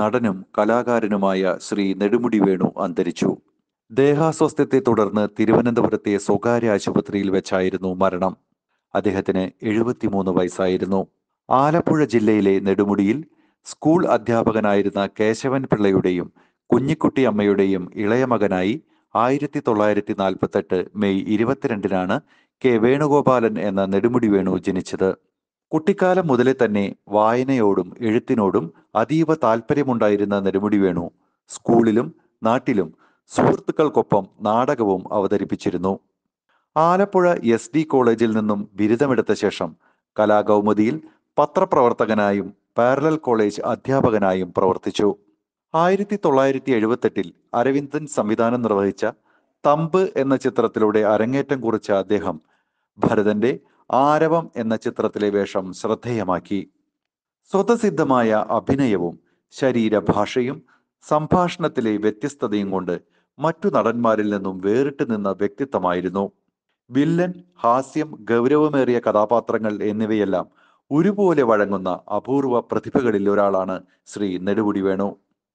നടനും കലാകാരനുമായ ശ്രീ നെടുമുടി വേണു അന്തരിച്ചു ദേഹാസ്വസ്ഥത്തെ തുടർന്ന് തിരുവനന്തപുരത്തെ സ്വകാര്യ ആശുപത്രിയിൽ വെച്ചായിരുന്നു മരണം അദ്ദേഹത്തിന് എഴുപത്തിമൂന്ന് വയസ്സായിരുന്നു ആലപ്പുഴ ജില്ലയിലെ നെടുമുടിയിൽ സ്കൂൾ അധ്യാപകനായിരുന്ന കേശവൻ പിള്ളയുടെയും കുഞ്ഞിക്കുട്ടി അമ്മയുടെയും ഇളയ മകനായി ആയിരത്തി തൊള്ളായിരത്തി നാൽപ്പത്തെട്ട് മെയ് ഇരുപത്തിരണ്ടിനാണ് കെ വേണുഗോപാലൻ എന്ന നെടുമുടി വേണു ജനിച്ചത് കുട്ടിക്കാലം മുതലേ തന്നെ വായനയോടും എഴുത്തിനോടും അതീവ താല്പര്യമുണ്ടായിരുന്ന നെടുമുടി വേണു സ്കൂളിലും നാട്ടിലും സുഹൃത്തുക്കൾക്കൊപ്പം നാടകവും അവതരിപ്പിച്ചിരുന്നു ആലപ്പുഴ എസ് ഡി കോളേജിൽ നിന്നും ബിരുദമെടുത്ത ശേഷം കലാകൗമുദിയിൽ പത്രപ്രവർത്തകനായും പാരലൽ കോളേജ് അധ്യാപകനായും പ്രവർത്തിച്ചു ആയിരത്തി തൊള്ളായിരത്തി എഴുപത്തെട്ടിൽ അരവിന്ദൻ സംവിധാനം നിർവഹിച്ച തമ്പ് എന്ന ചിത്രത്തിലൂടെ അരങ്ങേറ്റം കുറിച്ച അദ്ദേഹം ഭരതന്റെ ആരവം എന്ന ചിത്രത്തിലെ വേഷം ശ്രദ്ധേയമാക്കി സ്വതസിദ്ധമായ അഭിനയവും ശരീരഭാഷയും സംഭാഷണത്തിലെ വ്യത്യസ്തതയും കൊണ്ട് മറ്റു നടന്മാരിൽ നിന്നും വേറിട്ട് നിന്ന വ്യക്തിത്വമായിരുന്നു വില്ലൻ ഹാസ്യം ഗൗരവമേറിയ കഥാപാത്രങ്ങൾ എന്നിവയെല്ലാം ഒരുപോലെ വഴങ്ങുന്ന അപൂർവ പ്രതിഭകളിൽ ഒരാളാണ് ശ്രീ നെടുമുടി വേണു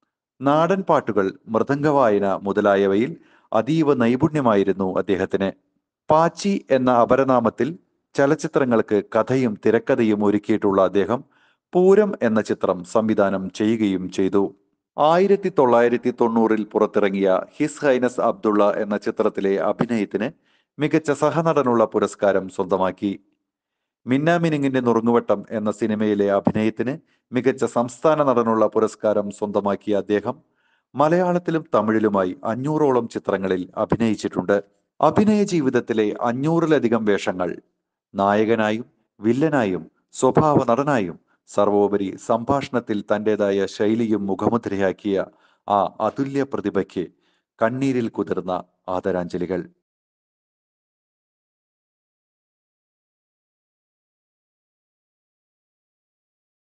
നാടൻ പാട്ടുകൾ മൃദംഗവായന മുതലായവയിൽ അതീവ നൈപുണ്യമായിരുന്നു അദ്ദേഹത്തിന് പാച്ചി എന്ന അപരനാമത്തിൽ ചലച്ചിത്രങ്ങൾക്ക് കഥയും തിരക്കഥയും ഒരുക്കിയിട്ടുള്ള അദ്ദേഹം പൂരം എന്ന ചിത്രം സംവിധാനം ചെയ്യുകയും ചെയ്തു ആയിരത്തി തൊള്ളായിരത്തി തൊണ്ണൂറിൽ പുറത്തിറങ്ങിയ ഹിസ് ഹൈനസ് അബ്ദുള്ള എന്ന ചിത്രത്തിലെ അഭിനയത്തിന് മികച്ച സഹനടനുള്ള പുരസ്കാരം സ്വന്തമാക്കി മിന്നാമിനുങ്ങിന്റെ നുറുങ്ങുവട്ടം എന്ന സിനിമയിലെ അഭിനയത്തിന് മികച്ച സംസ്ഥാന നടനുള്ള പുരസ്കാരം സ്വന്തമാക്കിയ അദ്ദേഹം മലയാളത്തിലും തമിഴിലുമായി അഞ്ഞൂറോളം ചിത്രങ്ങളിൽ അഭിനയിച്ചിട്ടുണ്ട് അഭിനയ ജീവിതത്തിലെ അഞ്ഞൂറിലധികം വേഷങ്ങൾ നായകനായും വില്ലനായും സ്വഭാവ നടനായും സർവോപരി സംഭാഷണത്തിൽ തന്റേതായ ശൈലിയും മുഖമുദ്രയാക്കിയ ആ അതുല്യ പ്രതിഭയ്ക്ക് കണ്ണീരിൽ കുതിർന്ന ആദരാഞ്ജലികൾ